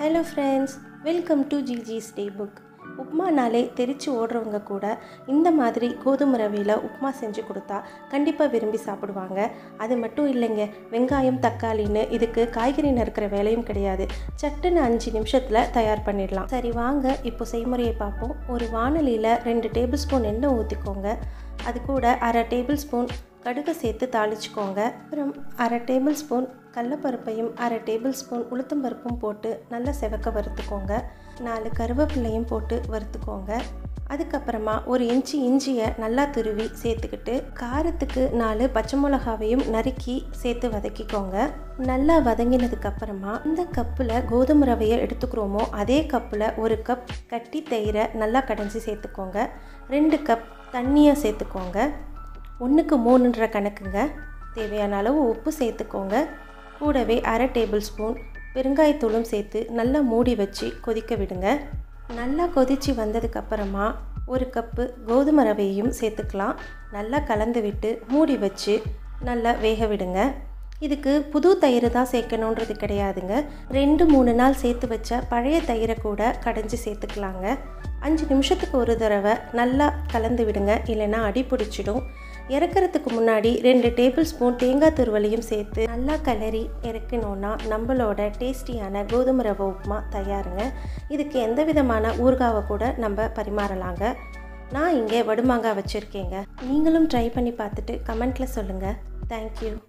hello friends welcome to ஜிஜிஸ் day book உப்மானாலே தெரிச்சு ஓடுறவங்க கூட இந்த மாதிரி கோதுமை ரவையில் உப்புமா செஞ்சு கொடுத்தா கண்டிப்பாக விரும்பி சாப்பிடுவாங்க அது மட்டும் இல்லைங்க வெங்காயம் தக்காளின்னு இதுக்கு காய்கறி நறுக்கிற வேலையும் கிடையாது சட்டுன்னு அஞ்சு நிமிஷத்தில் தயார் பண்ணிடலாம் சரி வாங்க இப்போ செய்முறையை பார்ப்போம் ஒரு வானலியில் ரெண்டு டேபிள் ஸ்பூன் எண்ணெய் ஊற்றிக்கோங்க அது கூட அரை டேபிள் ஸ்பூன் கடுகு சேர்த்து தாளிச்சுக்கோங்க அப்புறம் அரை டேபிள் ஸ்பூன் கடலப்பருப்பையும் அரை டேபிள் ஸ்பூன் உளுத்தம்பருப்பும் போட்டு நல்லா செவக்க வறுத்துக்கோங்க நாலு கருவேப்பிலையும் போட்டு வறுத்துக்கோங்க அதுக்கப்புறமா ஒரு இன்ச்சு இஞ்சியை நல்லா துருவி சேர்த்துக்கிட்டு காரத்துக்கு நாலு பச்சை மிளகாவையும் நறுக்கி சேர்த்து வதக்கிக்கோங்க நல்லா வதங்கினதுக்கு அப்புறமா இந்த கப்பில் கோதுமை ரவையை எடுத்துக்கிறோமோ அதே கப்பில் ஒரு கப் கட்டி தயிரை நல்லா கடைஞ்சி சேர்த்துக்கோங்க ரெண்டு கப் தண்ணியை சேர்த்துக்கோங்க ஒன்றுக்கு மூணுன்ற கணக்குங்க தேவையான அளவு உப்பு சேர்த்துக்கோங்க கூடவே அரை டேபிள் ஸ்பூன் பெருங்காயத்தூளும் சேர்த்து நல்லா மூடி வச்சு கொதிக்க விடுங்க நல்லா கொதித்து வந்ததுக்கப்புறமா ஒரு கப்பு கோதுமை ரவையையும் சேர்த்துக்கலாம் நல்லா கலந்து விட்டு மூடி வச்சு நல்லா வேக விடுங்க இதுக்கு புது தயிர் தான் சேர்க்கணுன்றது கிடையாதுங்க ரெண்டு மூணு நாள் சேர்த்து வச்ச பழைய தயிரை கூட கடைஞ்சி சேர்த்துக்கலாங்க அஞ்சு நிமிஷத்துக்கு ஒரு தடவை நல்லா கலந்து விடுங்க இல்லைன்னா அடி பிடிச்சிடும் இறக்கிறதுக்கு முன்னாடி ரெண்டு டேபிள் ஸ்பூன் தேங்காய் துருவலையும் சேர்த்து நல்லா கிளறி இறக்கணுன்னா நம்மளோட டேஸ்டியான கோதுமை ரவை உப்புமா தயாருங்க இதுக்கு எந்த விதமான ஊறுகாவை கூட நம்ம பரிமாறலாங்க நான் இங்கே வடுமாங்காய் வச்சுருக்கேங்க நீங்களும் ட்ரை பண்ணி பார்த்துட்டு கமெண்ட்டில் சொல்லுங்கள் தேங்க்யூ